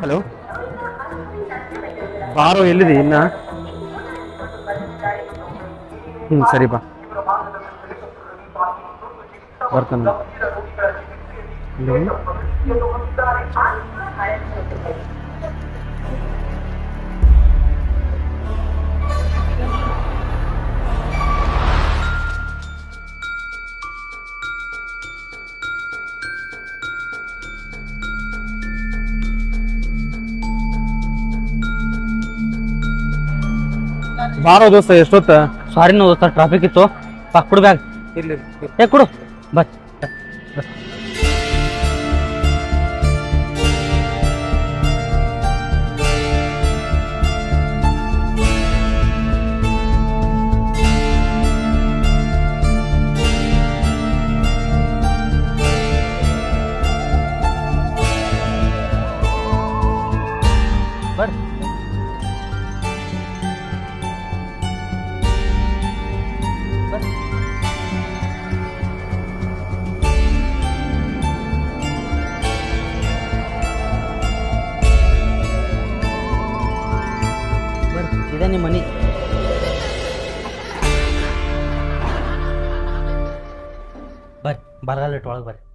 Hello ಬಾರೋ ಎಲ್ಲಿದೆ ಇನ್ನ ಹ್ಞೂ ಸರಿ ಬಾ ಬರ್ತಾನೆ ಇಲ್ಲಿ. ಬಾರೋ ದೋಸ್ತ ಎಷ್ಟೊತ್ತ ಸಾರಿ ನಾವು ದೋಸ್ತ ಟ್ರಾಫಿಕ್ ಇತ್ತು ಪಾ ಕೊಡು ಬ್ಯಾಗ್ ಇಲ್ಲಿ ಏ ಕೊಡು ಬಾ ಬರ್ರಿ ಬರ್ರಿ ಬರ್ರಿ ಇದೆ ನಿಮ್ಮ ಮನಿ ಬರ್ರಿ ಬರಗಾಲ ಇಟ್ಟು ಒಳಗೆ ಬರ್ರಿ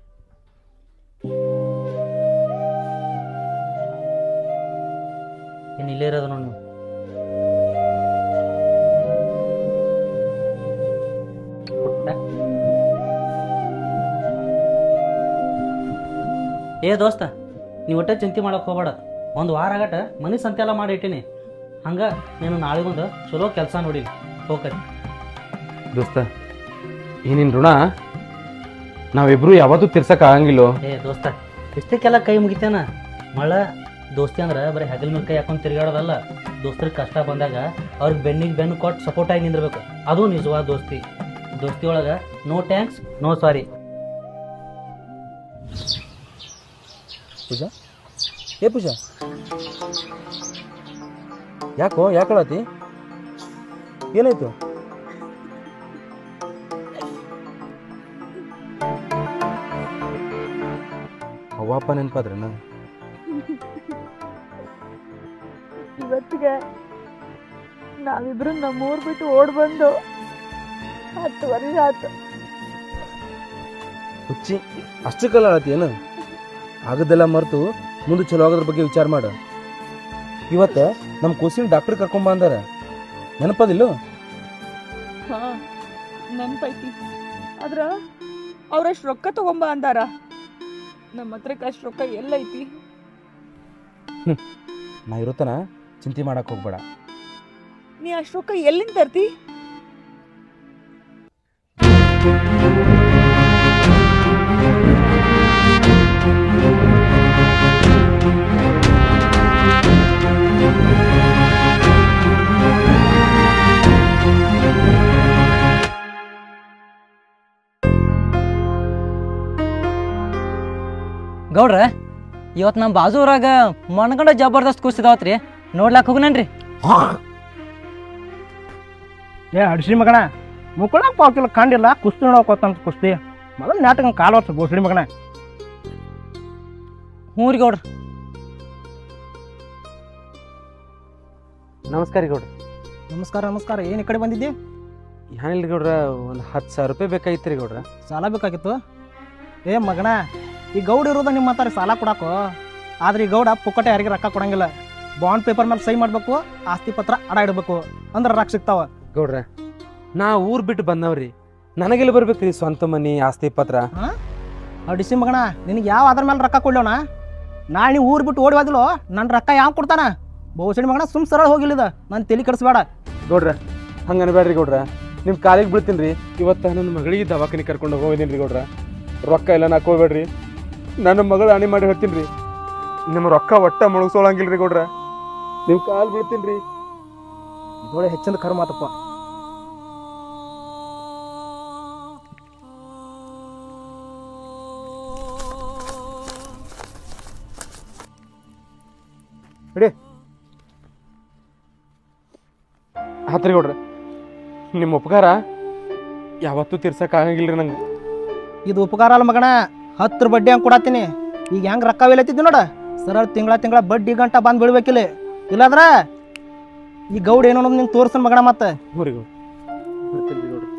ಏನು ಇಲ್ಲೇ ಇರೋದು ನೋಡಿ ನೀವು ಪುಟ್ಟ. ಏ ದೋಸ್ತ ನೀವು ಒಟ್ಟೆ ಚಿಂತೆ ಮಾಡಕ್ಕೆ ಹೋಗ್ಬೇಡ ಒಂದು ವಾರ ಆಗಟ ಮನೆ ಸಂತೆ ಎಲ್ಲ ಮಾಡಿ ಇಟ್ಟೀನಿ ಹಂಗ ನೀನು ನಾಳೆಗೊಂದು ಚಲೋ ಕೆಲಸ ನೋಡಿ ಹೋಗ್ರಿ ದೋಸ್ತ ಈ ನಿನ್ ಋಣ ನಾವಿಬ್ರು ಯಾವತ್ತೂ ತೀರ್ಸಕ್ ಆಗಂಗಿಲ್ಲೋ ಏ ದೋಸ್ತ ಇಷ್ಟಕ್ಕೆಲ್ಲ ಕೈ ಮುಗಿತೇನ ಮಳ ದೋಸ್ತಿ ಅಂದ್ರೆ ಬರೀ ಹೆಗಲ್ ಮೇಲೆ ಕೈ ಹಾಕೊಂಡು ತಿರುಗಾಡೋದಲ್ಲ ದೋಸ್ತರಿಗೆ ಕಷ್ಟ ಬಂದಾಗ ಅವ್ರಿಗೆ ಬೆನ್ನಿಗೆ ಬೆನ್ನು ಕೊಟ್ಟು ಸಪೋರ್ಟ್ ಆಗಿ ನಿಂದಿರ್ಬೇಕು ಅದು ನಿಜವಾದ ದೋಸ್ತಿ ದೋಸ್ತಿ ಒಳಗೆ no thanks no sorry Pooja ಏ ಪೂಜಾ ಯಾಕೋ ಯಾಕಳತಿ ಏನಾಯ್ತು ಅವ್ವಪ್ಪ ನೆನಪಾದ್ರನ ಇವತ್ತಿಗೆ ನಾವಿಬ್ರು ನಮ್ಮೂರ್ ಬಿಟ್ಟು ಓಡ್ ಬಂದು ಹತ್ತು ವರ್ಷ ಆತು ಹುಚ್ಚಿ ಅಷ್ಟು ಕಲ್ಲ ಆಳತಿ ಏನು ಆಗದ್ದೆಲ್ಲ ಮರೆತು ಮುಂದೆ ಚಲೋ ಆಗೋದ್ರ ಬಗ್ಗೆ ವಿಚಾರ ಮಾಡ ಇವತ್ತ ನಮ್ಮ ಕೂಸಿನ ಡಾಕ್ಟರ್ ಕರ್ಕೊಂಡ್ ಬಂದಾರ ನೆನಪದಿಲ್ಲೋ ಹಾ ನೆನ್ಪೈತಿ ಆದ್ರ ಅವ್ರಷ್ಟು ರೊಕ್ಕ ತಗೊಂಬ ಅಂದಾರ ನಮ್ಮ ಹತ್ರಕ್ಕೆ ಅಷ್ಟು ರೊಕ್ಕ ಎಲ್ಲೈತಿ ನಾ ಇರುತ್ತನ ಚಿಂತೆ ಮಾಡಕ್ ಹೋಗ್ಬೇಡ ನೀ ಅಷ್ಟು ರೊಕ್ಕ ಎಲ್ಲಿಂದ ತರ್ತಿ ಗೌಡ್ರ ಇವತ್ತು ನಮ್ಮ ಬಾಜು ಊರಾಗ ಮಣ್ಗಂಡ ಜಬರ್ದಸ್ತ್ ಕುಸ್ತಿದಾವತ್ರಿ ನೋಡ್ಲಾಕ್ ಹೋಗುನನ್ರಿ ಏ ಹಡ್ಸಿ ಮಗನ ಮುಕ್ಕಳಕ್ ಪಾಕಿಲ್ಲ ಕಂಡಿಲ್ಲ ಕುಸ್ತಿ ನೋಡೋಕೋತಂತ ಕುಸ್ತಿ ಮೊದಲು ನಾಟಕ ಕಾಲು ವರ್ಷ ಬೋಸಡಿ ಮಗನ ಹ್ಞೂ ರೀ ಗೌಡ್ರ ನಮಸ್ಕಾರ ರೀ ಗೌಡ್ರ ನಮಸ್ಕಾರ ನಮಸ್ಕಾರ ಏನು ಈ ಕಡೆ ಬಂದಿದ್ದಿ ಏನಿಲ್ಲ ಗೌಡ್ರ ಒಂದು ಹತ್ತು ಸಾವಿರ ರೂಪಾಯಿ ಬೇಕಾಗಿತ್ತು ರೀ ಗೌಡ್ರ ಸಾಲ ಬೇಕಾಗಿತ್ತು ಏ ಮಗನ ಈ ಗೌಡ ಇರೋದ ನಿಮ್ಮ ಮಾತಾಡಿ ಸಾಲ ಕೊಡಾಕೋ ಆದ್ರೆ ಈ ಗೌಡ ಪುಕ್ಕಟೆ ಯಾರಿಗೆ ರೊಕ್ಕ ಕೊಡಂಗಿಲ್ಲ ಬಾಂಡ್ ಪೇಪರ್ ಮೇಲೆ ಸಹಿ ಮಾಡ್ಬೇಕು ಆಸ್ತಿ ಪತ್ರ ಅಡ ಇಡಬೇಕು ಅಂದ್ರೆ ರೊಕ್ಕ ಸಿಗ್ತಾವ ಗೌಡ್ರ ನಾ ಊರ್ ಬಿಟ್ಟು ಬಂದವ್ರಿ ನನಗೆಲ್ಲ ಬರ್ಬೇಕ್ರಿ ಸ್ವಂತ ಮನಿ ಆಸ್ತಿ ಪತ್ರ ಹಡಿಸಿ ಮಗನ ನಿನಗೆ ಯಾವ ಅದ್ರ ಮೇಲೆ ರೊಕ್ಕ ಕೊಡ್ಲೋಣ ನಾಳೆ ನೀವು ಊರು ಬಿಟ್ಟು ಓಡಿ ಹೋದಿಲ್ಲೋ ನನ್ನ ರೊಕ್ಕ ಯಾವ ಕೊಡ್ತಾನ ಬಹುಶಃ ಮಗನ ಸುಮ್ ಸರಳ ಹೋಗಿಲ್ಲದ ನಾನು ತಲೆ ಕೆಡಿಸ್ಬೇಡ ಗೌಡ್ರ ಹಂಗ ಅನ್ಬೇಡ್ರಿ ಗೌಡ್ರ ನಿಮ್ ಕಾಲಿಗೆ ಬೀಳ್ತೀನಿ ರೀ ಇವತ್ತ ನನ್ನ ಮಗಳಿಗೆ ದವಾಖಾನೆ ಕರ್ಕೊಂಡು ಹೋಗಿದ್ದೀನಿ ರೀ ಗೌಡ್ರ ರೊಕ್ಕ ಎಲ್ಲ ನಾಕೋಬೇಡ್ರಿ ನನ್ನ ಮಗಳು ಹಣಿ ಮಾಡಿ ಹೇಳ್ತೀನಿ ರೀ ನಿಮ್ಮ ರೊಕ್ಕ ಒಟ್ಟ ಮುಳುಗ್ಸೋಳಂಗಿಲ್ಲ ರೀ ಗೌಡ್ರ ನಿಮ್ ಕಾಲ್ ಬೀಳ್ತೀನಿ ರೀ ಇದೊಳೆ ಹೆಚ್ಚಿನ ಕರ್ಮ ಆತಪ್ಪ ಹತ್ರಿ ಗೌಡ್ರ ನಿಮ್ಮ ಉಪಕಾರ ಯಾವತ್ತೂ ತೀರ್ಸಕ್ ಆಗಂಗಿಲ್ಲ ರೀ ನಂಗೆ ಇದು ಉಪಕಾರ ಅಲ್ಲ ಮಗನ ಹತ್ತರ ಬಡ್ಡಿ ಹಂಗೆ ಕೊಡತ್ತೀನಿ ಈಗ ಹೆಂಗೆ ರೊಕ್ಕ ವೇಲತ್ತಿದ್ದೆ ನೋಡ ಸರಳ ತಿಂಗಳ ತಿಂಗಳ ಬಡ್ಡಿ ಗಂಟ ಬಂದು ಬೀಳ್ಬೇಕಿಲ್ಲ ಇಲ್ಲಾಂದ್ರ ಈ ಗೌಡ ಏನೋ ಅನ್ನೋದು ನಿಂಗೆ ತೋರ್ಸನ್ ಮಗಣ ಮತ್ತೆ ಹೋರಿ ಗೌಡ್ರ ಬರ್ತೀನಿ ರೀ ಗೌಡ್ರ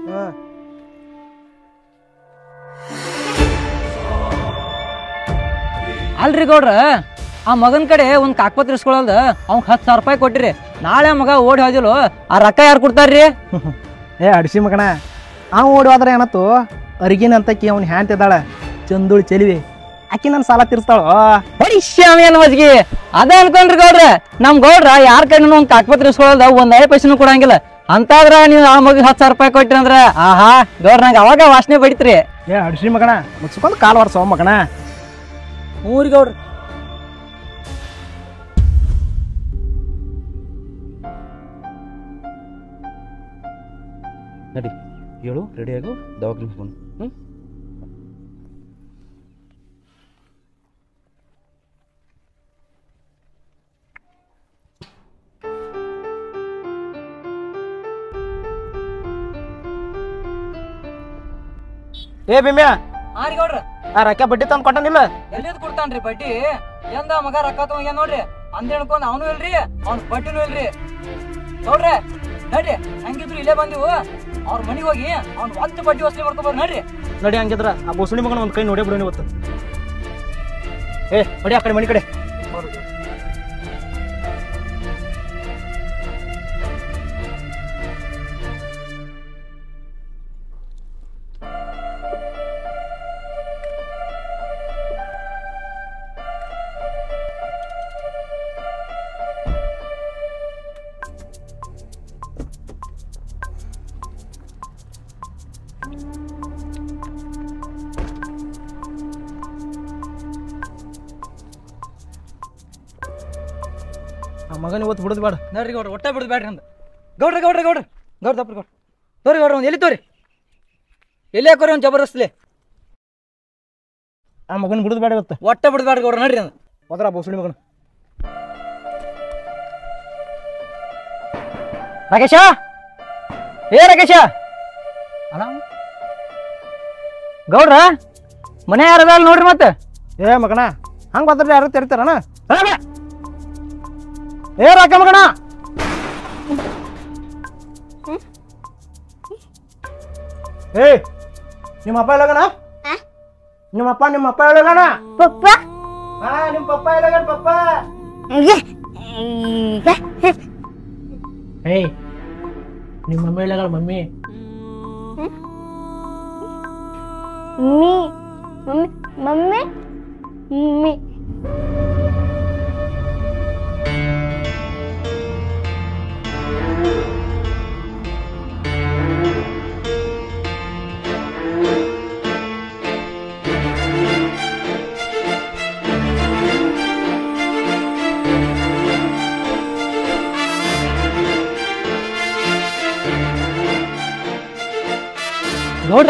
ಅಲ್ರಿ ಗೌಡ್ರ ಆ ಮಗನ ಕಡೆ ಒಂದು ಕಾಕ್ಪತ್ರ ಇಸ್ಕೊಳ್ಳಲ್ದ ಅವ್ನ್ ಹತ್ತು ಸಾವಿರ ರೂಪಾಯಿ ಕೊಟ್ಟಿರಿ ನಾಳೆ ಮಗ ಓಡಿ ಹೋದಿಲ್ಲ ಆ ರೊಕ್ಕ ಯಾರು ಕೊಡ್ತಾರ್ರಿ ಏ ಅಡಿಸಿ ಮಗಣ ಅವ ಓಡಿ ಹೋದ್ರೆ ಏನತ್ತು ಅರಿಗಿನ ಅಂತಕಿ ಅವ್ನ ಹ್ಯಾಂತ ಇದ್ದಾಳ ಚಂದುಳಿ ಚೆಲಿವಿ ಆಕಿ ನನ್ನ ಸಾಲ ತೀರ್ಸ್ತಾಳ ಏನು ಮಜ್ಗಿ ಅದ ಅನ್ಕೊಂಡ್ರಿ ಗೌಡ್ರ ನಮ್ ಗೌಡ್ರ ಯಾರ ಕಡೆ ಒಂದು ಕಾಕ್ಪತ್ರ ಇಸ್ಕೊಳ್ಳಲ್ದ ಒಂದ್ ಐದು ಪೈಸೆನೂ ಕೊಡಂಗಿಲ್ಲ ಅಂತಾದ್ರ ನೀವು ಆ ಮಗ ಹತ್ತು ಸಾವಿರ ರೂಪಾಯಿ ಕೊಟ್ರಿ ಅಂದ್ರ ಆಹಾ ಗೌಡ್ರ ನಂಗೆ ಅವಾಗ ವಾಸನೆ ಬಡಿತ್ರಿ ಏ ಅಡಿಸಿ ಮಗಣ ಮುಚ್ಕೊಂಡು ಕಾಲು ವರ್ಷ ಮಗಣ ಮೂರಿ ಗೌಡ್ರ ನಡಿ ಹೇಳು ರೆಡಿ ಆಗು ದವಾಖಾನೆ ಹೋಗೋಣ ಹ್ಞೂ ಏ ಬಿಮ್ಯಾ ಹಾ ರೀ ಗೌಡ್ರ ಆ ರೊಕ್ಕ ಬಡ್ಡಿ ತಂದು ಕೊಟ್ಟನಿಲ್ಲ ಎಲ್ಲಿದ್ ಕೊಡ್ತಾನ್ರಿ ಬಡ್ಡಿ ಎಂದ ಮಗ ರೊಕ್ಕ ತಗೊಂಡ್ಯ ನೋಡ್ರಿ ಅಂದ್ ಹೇಳ್ಕೊಂಡ್ ಅವನು ಇಲ್ರಿ ಅವ್ನ ಬಡ್ಡಿನೂ ಇಲ್ರಿ ನೋಡ್ರಿ ನಡ್ರಿ ಹಂಗಿದ್ರು ಇಲ್ಲೇ ಬಂದಿವು ಅವ್ರ ಮನಿಗ್ ಹೋಗಿ ಅವ್ನ ಒತ್ತು ಬಡ್ಡಿ ವಸೂಲಿ ಮಾಡ್ಕೊಬಾರ ನಡ್ರಿ ನಡಿ ಹಂಗಿದ್ರ ಆ ಬೊಸಳಿ ಮಗನ ಒಂದು ಕೈ ನೋಡೇ ಬಿಡೋಣ ಇವತ್ತು ಏ ನಡಿ ಆ ಕಡೆ ಮನೆ ಕಡೆ ಆ ಮಗನ ಇವತ್ತು ಬಿಡೋದು ಬೇಡ ನೋಡ್ರಿ ಗೌಡ್ರ ಒಟ್ಟ ಬಿಡುದು ಬ್ಯಾಡ್ರಿ ಅಂದ ಗೌಡ್ರ ಗೌಡ್ರ ಗೌಡ್ರ ಗೌಡ್ರ ತಪ್ಪ ಗೌಡ್ರ ತೋರಿ ಗೌಡ್ರ ಒಂದು ಎಲ್ಲಿ ತೋರಿ ಎಲ್ಲಿ ಹಾಕೋರಿ ಒಂದು ಜಬರ್ದಸ್ತ್ಲಿ ಆ ಮಗನ ಬಿಡೋದು ಬೇಡ ಇವತ್ತು ಒಟ್ಟ ಬಿಡುದು ಬ್ಯಾಡ್ರಿ ಗೌಡ್ರ ನಡ್ರಿ ಅಂದ ಹೋದ್ರ ಆ ಬೊಸಳಿ ಮಗನ ರಾಕೇಶ ಏ ರಾಕೇಶ ಅಲ್ಲ ಗೌಡ್ರ ಮನೆ ಯಾರದ ಅಲ್ಲಿ ನೋಡ್ರಿ ಮತ್ತೆ ಏ ಮಗನ ಹಂಗ ಬಂದ್ರೆ ಯಾರು ತೆರಿತಾರಣ ಏ ರಾಕ ಮಗನ ಏ ನಿಮ್ಮ ಅಪ್ಪ ಎಲ್ಲಗಣ ನಿಮ್ಮ ಅಪ್ಪ ನಿಮ್ಮ ಅಪ್ಪ ಎಲ್ಲಗಣ ಪಪ್ಪ ಹಾ ನಿಮ್ಮ ಪಪ್ಪ ಎಲ್ಲಗಣ ಪಪ್ಪ ಏಯ್ ನಿಮ್ಮ ಮಮ್ಮಿ ಎಲ್ಲಗಳ mummy mummy mummy mummy mummy ಗೌಡ್ರ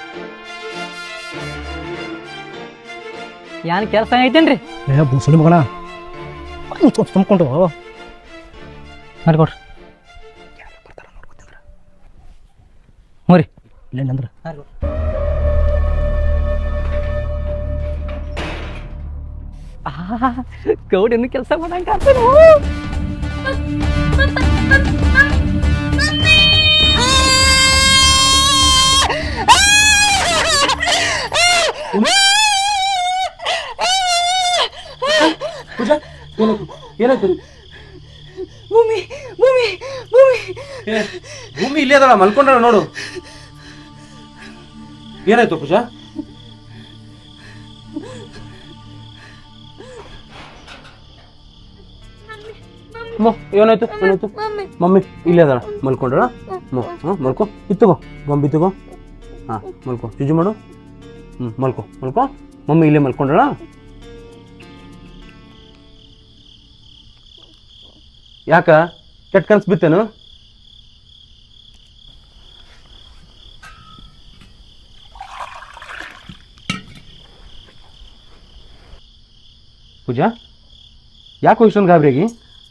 ಏನ್ ಕೆಲಸ ಐತೇನ್ರಿ ಏ ಬುಸುಳಿ ಮಗನ ತುಂಬಿಕೊಂಡು ಮಾಡಿ ಕೊಡ್ರಿ ಹ್ಞೂ ರೀ ಇಲ್ಲೇನಂದ್ರ ಗೌಡ ಇನ್ನು ಕೆಲಸ ಮಾಡಂಗ ಏನಾಯ್ತು ಭೂಮಿ ಭೂಮಿ ಭೂಮಿ ಭೂಮಿ ಇಲ್ಲೇ ಅದಳ ಮಲ್ಕೊಂಡ್ರ ನೋಡು ಏನಾಯ್ತು ಪೂಜಾ ಅಮ್ಮ, ಏನಾಯ್ತು ಏನಾಯ್ತು ಮಮ್ಮಿ ಇಲ್ಲೇ ಅದಳ ಮಲ್ಕೊಂಡ್ರ ಹಾಂ ಮಲ್ಕೊ ಇತ್ತಗೋ ಗೊಂಬಿ ತಗೋ ಹಾಂ ಮಲ್ಕೊ ಜುಜು ಮಾಡು ಹ್ಞೂ ಮಲ್ಕೊ ಮಲ್ಕೊ ಮಮ್ಮಿ ಇಲ್ಲೇ ಮಲ್ಕೊಂಡ್ರ ಯಾಕ ಕೆಟ್ಟ ಕನ್ಸ್ ಬಿತ್ತೇನು ಪೂಜಾ ಯಾಕೋ ಇಷ್ಟೊಂದು ಗಾಬರಿಯಾಗಿ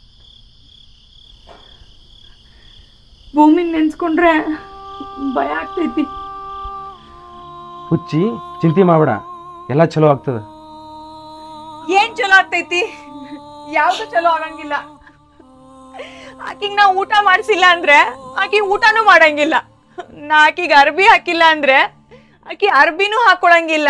ಭೂಮಿ ನೆನ್ಸ್ಕೊಂಡ್ರೆ ಭಯ ಆಗ್ತೈತಿ ಹುಚ್ಚಿ ಚಿಂತೆ ಮಾಡಬೇಡ ಎಲ್ಲ ಚಲೋ ಆಗ್ತದ ಏನ್ ಏನ್ ಚಲೋ ಆಗ್ತೈತಿ ಯಾವ್ದು ಚಲೋ ಆಗಂಗಿಲ್ಲ ಆಕಿಗ್ ನಾ ಊಟ ಮಾಡ್ಸಿಲ್ಲ ಅಂದ್ರೆ ಆಕಿ ಊಟನೂ ಮಾಡಂಗಿಲ್ಲ ನಾ ಆಕಿಗ್ ಅರ್ಬಿ ಹಾಕಿಲ್ಲ ಅಂದ್ರೆ ಆಕಿ ಅರ್ಬಿನೂ ಹಾಕೊಳಂಗಿಲ್ಲ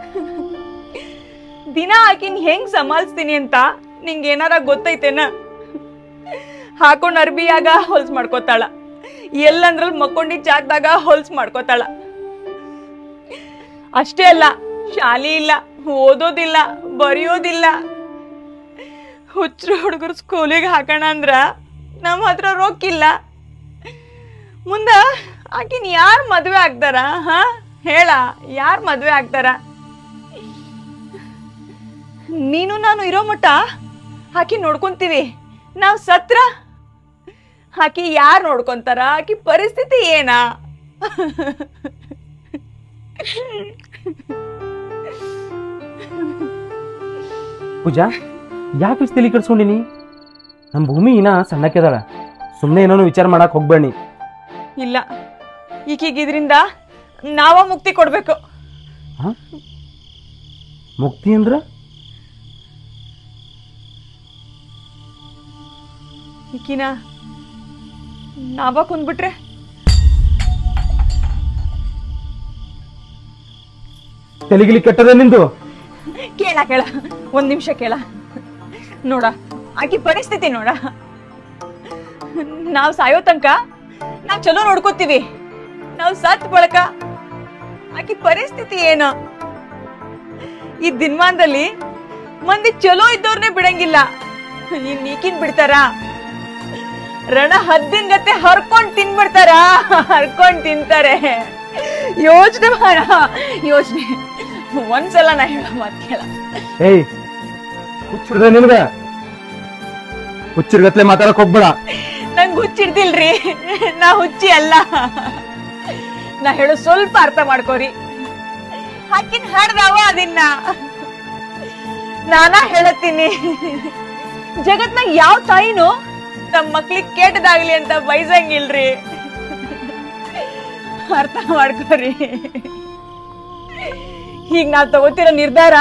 ದಿನ ಆಕಿನ್ ಹೆಂಗ್ ಸಂಭಾಳಿಸ್ತೀನಿ ಅಂತ ನಿಂಗೆ ಏನಾರ ಗೊತ್ತೈತೇನ ಹಾಕೊಂಡ್ ಅರ್ಬಿಯಾಗ ಹೊಲ್ಸ್ ಮಾಡ್ಕೋತಾಳ ಎಲ್ಲಂದ್ರಲ್ಲಿ ಮಕ್ಕೊಂಡಿದ್ ಜಾಗದಾಗ ಹೊಲ್ಸ್ ಮಾಡ್ಕೋತಾಳ ಅಷ್ಟೇ ಅಲ್ಲ ಶಾಲಿ ಇಲ್ಲ ಓದೋದಿಲ್ಲ ಬರೆಯೋದಿಲ್ಲ ಹುಚ್ಚರು ಹುಡುಗರು ಸ್ಕೂಲಿಗೆ ಹಾಕೋಣ ಅಂದ್ರ ನಮ್ಮ ಹತ್ರ ರೊಕ್ಕಿಲ್ಲ ಮುಂದ ಆಕಿನ ಯಾರು ಮದುವೆ ಆಗ್ತಾರ ಹಾ ಹೇಳ ಯಾರು ಮದುವೆ ಆಗ್ತಾರ ನೀನು ನಾನು ಇರೋ ಮಟ್ಟ ಆಕಿ ನೋಡ್ಕೊಂತೀವಿ ನಾವು ಸತ್ರ ಆಕಿ ಯಾರು ನೋಡ್ಕೊಂತಾರ ಆಕಿ ಪರಿಸ್ಥಿತಿ ಏನಾ ಪೂಜಾ ಯಾಕೆ ಇಷ್ಟು ತಲೆ ಕೆಡ್ಸ್ಕೊಂಡಿನಿ ನಮ್ಮ ಭೂಮಿ ಇನ್ನ ಸಣ್ಣಕ್ಕೆದಾಳ ಸುಮ್ಮನೆ ಏನೋ ವಿಚಾರ ಮಾಡಕ್ ಹೋಗ್ಬೇಡಿ ಇಲ್ಲ ಈಕಿಗೆ ಇದರಿಂದ ನಾವ ಮುಕ್ತಿ ಕೊಡ್ಬೇಕು ಮುಕ್ತಿ ಅಂದ್ರ ಈಕಿನ ನಾವ ಕುಂದ್ಬಿಟ್ರೆ ತಲೆಗಿಲಿ ಕೆಟ್ಟದ ನಿಂದು ಕೇಳ ಕೇಳ ಒಂದ್ ನಿಮಿಷ ಕೇಳ ನೋಡ ಆಕಿ ಪರಿಸ್ಥಿತಿ ನೋಡ ನಾವ್ ಸಾಯೋ ತನಕ ನಾವ್ ಚಲೋ ನೋಡ್ಕೋತೀವಿ ನಾವ್ ಸತ್ ಬಳಕ ಆಕಿ ಪರಿಸ್ಥಿತಿ ಏನು ಈ ದಿನಮಾನದಲ್ಲಿ ಮಂದಿ ಚಲೋ ಇದ್ದವ್ರನ್ನೇ ಬಿಡಂಗಿಲ್ಲ ಇನ್ ಈಕಿನ್ ಬಿಡ್ತಾರ ರಣ ಹದ್ದಿನ ಗತೆ ಹರ್ಕೊಂಡ್ ತಿನ್ಬಿಡ್ತಾರ ಹರ್ಕೊಂಡ್ ತಿಂತಾರೆ ಯೋಚನೆ ಮಾಡ ಯೋಚನೆ ಒಂದ್ಸಲ ನಾ ಹೇಳೋ ಮಾತ್ ಕೇಳ ಏಯ್ ಹುಚ್ಚಿಡ್ದ ನಿನ್ಗ ಹುಚ್ಚಿರ್ಗತ್ಲೆ ಮಾತಾಡಕ್ ಹೋಗ್ಬೇಡ ನಂಗ್ ಹುಚ್ಚಿಡ್ತಿಲ್ರಿ ನಾ ಹುಚ್ಚಿ ಅಲ್ಲ ನಾ ಹೇಳೋ ಸ್ವಲ್ಪ ಅರ್ಥ ಮಾಡ್ಕೋರಿ ಹಾಕಿನ ಹಾಡ್ದಾವ ಅದನ್ನ ನಾನಾ ಹೇಳತ್ತೀನಿ ಜಗತ್ನಾಗ ಯಾವ ತಾಯಿನೂ ತಮ್ಮ ಮಕ್ಳಿಗೆ ಕೆಟ್ಟದಾಗ್ಲಿ ಅಂತ ಬಯಸಂಗಿಲ್ರಿ ಅರ್ಥ ಮಾಡ್ಕೋರಿ ಈಗ ನಾವ್ ತಗೋತಿರೋ ನಿರ್ಧಾರ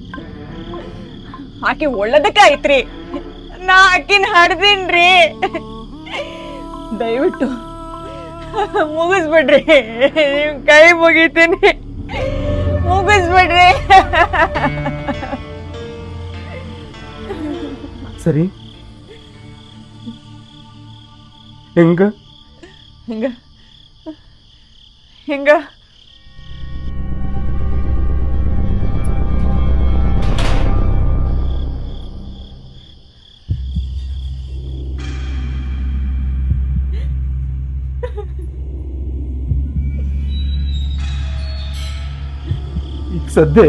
ಆಕೆ ಒಳ್ಳೇದಕ್ಕ ಐತ್ರಿ ನಾ ಆಕಿನ ಹಡ್ದೀನ್ರಿ ದಯವಿಟ್ಟು ಮುಗಿಸ್ಬಿಡ್ರಿ ನಿಮ್ ಕೈ ಮುಗಿತೀನಿ ಮುಗಿಸ್ಬಿಡ್ರಿ ಸರಿ ಹೆಂಗ ಹಿಂಗ ಹಿಂಗ ಈಗ ಸದ್ದೆ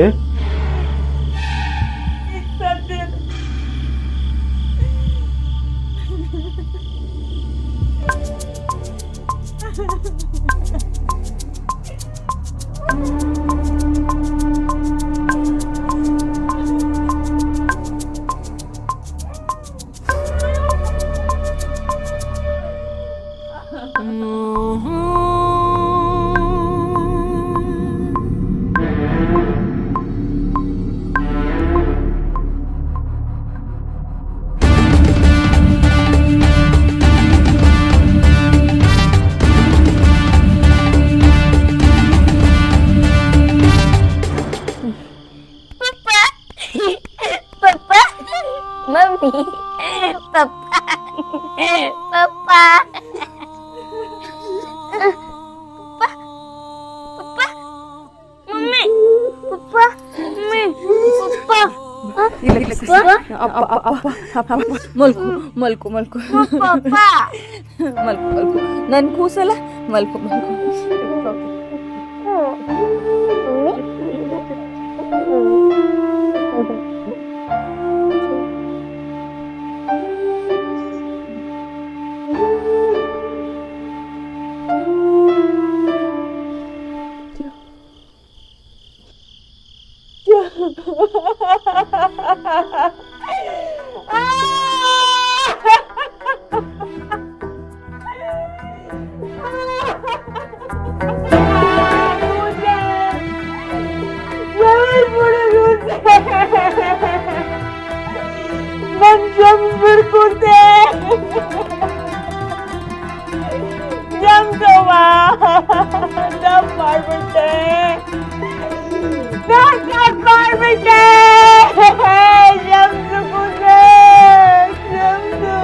Papa. Mami. Papa. Papa. Papa. Papa. Mami. Papa. Mami. Papa. Papa. ಮಲ್ಕು ಮಲ್ಕು ಮಲ್ಕು Papa. ಮಲ್ಕು ಮಲ್ಕು ನನ್ ಕೂಸಲ್ಲ ಮಲ್ಕು ಮಲ್ಕು ನನ್ ಜಂಬಿಡ್ಕುಂತೆ ಜಂಗವ ತಪ್ಪು ಮಾಡ್ಬಿಟ್ಟೆ ನಾನ್ ತಪ್ಪು ಮಾಡ್ಬಿಟ್ಟೆ ಜಂದು ಕುಂತೆ ಜಂದು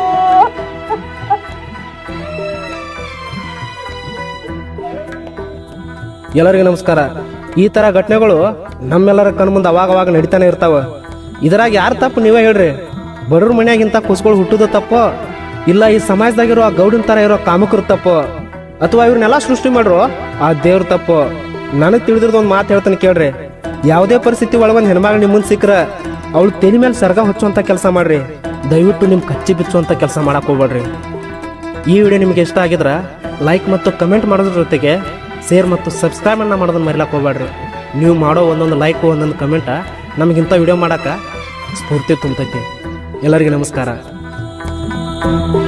ಎಲ್ಲರಿಗೂ ನಮಸ್ಕಾರ ಈ ಥರ ಘಟನೆಗಳು ನಮ್ಮೆಲ್ಲರ ಕಣ್ಮುಂದೆ ಅವಾಗ ಅವಾಗ ನಡೀತಾನೆ ಇರ್ತಾವ ಇದ್ರಾಗ ಯಾರು ತಪ್ಪು ನೀವೇ ಹೇಳ್ರಿ ಬಡವ್ರ ಮನ್ಯಾಗ ಇಂಥ ಕುಸ್ಗಳು ಹುಟ್ಟುದು ತಪ್ಪು ಇಲ್ಲ ಈ ಸಮಾಜದಾಗಿರೋ ಆ ಗೌಡಿನ ಥರ ಇರೋ ಕಾಮಕರು ತಪ್ಪು ಅಥವಾ ಇವ್ರನ್ನೆಲ್ಲ ಸೃಷ್ಟಿ ಮಾಡ್ರು ಆ ದೇವ್ರ ತಪ್ಪು ನನಗೆ ತಿಳಿದಿರೋದು ಒಂದು ಮಾತು ಹೇಳ್ತಾನೆ ಕೇಳ್ರಿ ಯಾವುದೇ ಪರಿಸ್ಥಿತಿ ಒಳಗೊಂದು ಹೆಣ್ಮಗಳು ನಿಮ್ಮ ಮುಂದೆ ಸಿಕ್ಕ್ರ ಅವಳು ತಲೆ ಮೇಲೆ ಸರ್ಗ ಹಚ್ಚುವಂಥ ಕೆಲಸ ಮಾಡ್ರಿ ದಯವಿಟ್ಟು ನಿಮ್ಮ ಕಚ್ಚಿ ಬಿಚ್ಚುವಂಥ ಕೆಲಸ ಮಾಡಕ್ ಹೋಗ್ಬೇಡ್ರಿ ಈ ವಿಡಿಯೋ ನಿಮಗೆ ಇಷ್ಟ ಆಗಿದ್ರೆ ಲೈಕ್ ಮತ್ತು ಕಮೆಂಟ್ ಮಾಡೋದ್ರ ಜೊತೆಗೆ ಶೇರ್ ಮತ್ತು ಸಬ್ಸ್ಕ್ರೈಬ್ ಅನ್ನ ಮಾಡೋದನ್ನ ಮರಿಲಕ್ಕೆ ಹೋಗ್ಬೇಡ್ರಿ ನೀವು ಮಾಡೋ ಒಂದೊಂದು ಲೈಕ್ ಒಂದೊಂದು ಕಮೆಂಟ ನಮಗಿಂತ ವಿಡಿಯೋ ಮಾಡಕ್ಕೆ ಸ್ಫೂರ್ತಿ ತುಂಬತೈತಿ ಎಲ್ಲರಿಗೂ ನಮಸ್ಕಾರ